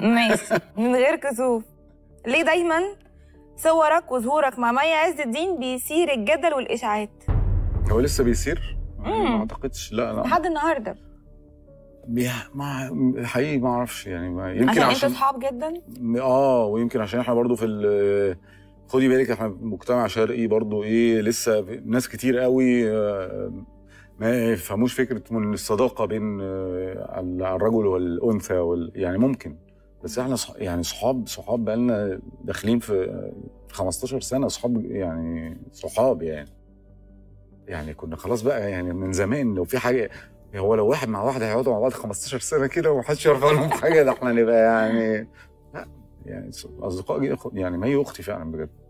ماشي من غير كسوف ليه دايما صورك وظهورك مع مي عز الدين بيثير الجدل والاشاعات هو لسه بيصير؟ مم. ما اعتقدش لا لا لحد النهارده بي- ما حقيقي ما اعرفش يعني ما يمكن عشان عشان, انتوا صحاب جدا اه ويمكن عشان احنا برضو في ال- خدي بالك احنا مجتمع شرقي برضو ايه لسه في- ناس كتير قوي آه، ما يفهموش فكره من الصداقه بين آه، الرجل والانثى وال... يعني ممكن بس احنا صح... يعني صحاب صحاب بقالنا داخلين في آه، 15 سنه صحاب يعني صحاب يعني يعني كنا خلاص بقى يعني من زمان لو في حاجه هو لو واحد مع واحده هيقعدوا مع بعض 15 سنه كده ومحدش يعرف عنهم حاجه ده احنا نبقى يعني لا يعني اصدقاء جدا يعني ما هي اختي فعلا بجد